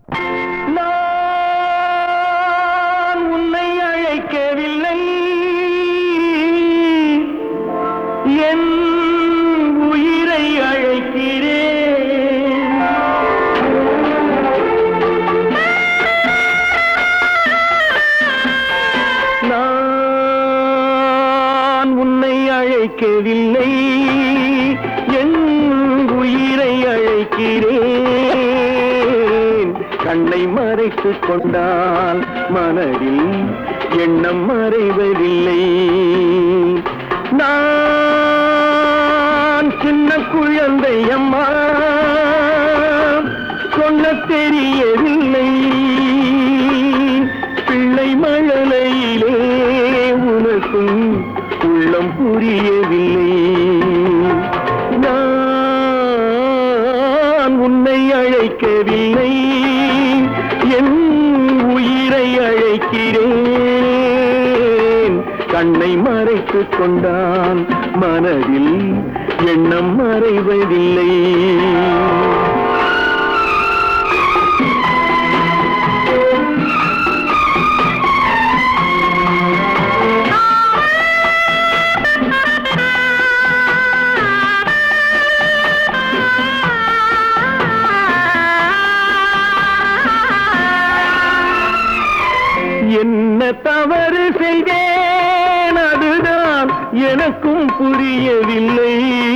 நான் உன்னை அழைக்கவில்லை என் உயிரை அழைக்கிறேன் நான் உன்னை அழைக்கவில்லை என் உயிரை அழைக்கிறேன் கண்ணை மறைத்துக் கொண்டால் மனதில் எண்ணம் மறைவதில்லை நான் சின்ன குழந்தை அம்மா சொல்ல தெரியவில்லை பிள்ளை மழலையிலே உனக்கும் உள்ளம் புரியவில்லை நான் உன்னை அழைக்கவில்லை என் உயிரை அழைக்கிறேன் கண்ணை மறைத்துக் கொண்டான் மனதில் எண்ணம் மறைவதில்லை என்ன தவறு செய்தேன் அதுதான் எனக்கும் புரியவில்லை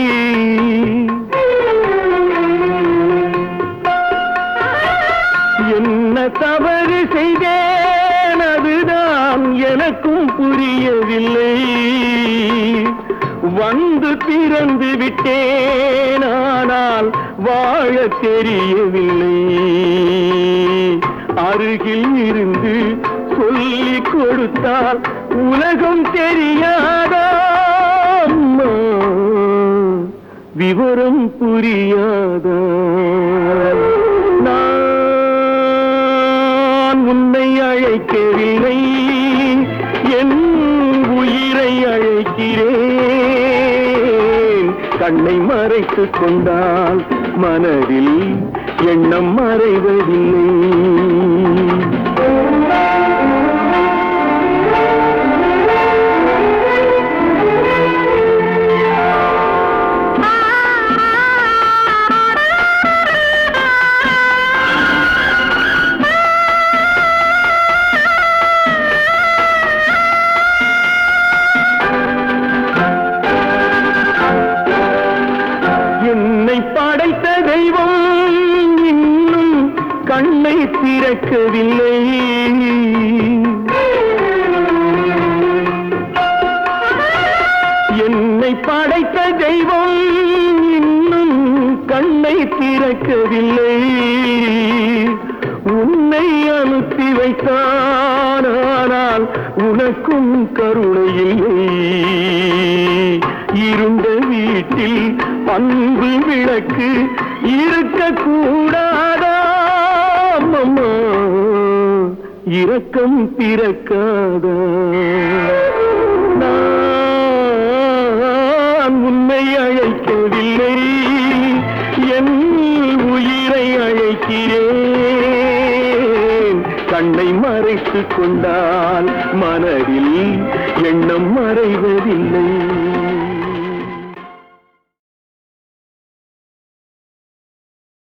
என்ன தவறு செய்தேன் அதுதான் எனக்கும் புரியவில்லை வந்து பிறந்து விட்டேன் ஆனால் வாழ தெரியவில்லை அருகில் இருந்து சொல்லிக் கொடுத்தால் உலகம் தெரியாதா அம்மா? விவரம் புரியாதா நான் உன்னை அழைக்கவில்லை என் உயிரை அழைக்கிறேன் கண்ணை மறைத்துக் கொண்டால் மனதில் எண்ணம் மறைவதில்லை என்னை படைத்த தெய்வம் இன்னும் கண்ணை திறக்கவில்லை என்னை படைத்த தெய்வம் இன்னும் கண்ணை திறக்கவில்லை உன்னை அனுப்பி வைத்தான் ஆனால் உனக்கும் கருணை இல்லை இருண்ட வீட்டில் அன்பு விளக்கு இருக்கக்கூடாதா அம்மா இரக்கம் பிறக்காதா நான் உன்னை அழைக்கவில்லை என் உயிரை அழைக்கிறேன் கண்ணை மறைத்துக் கொண்டால் மனதில் எண்ணம் மறைவதில்லை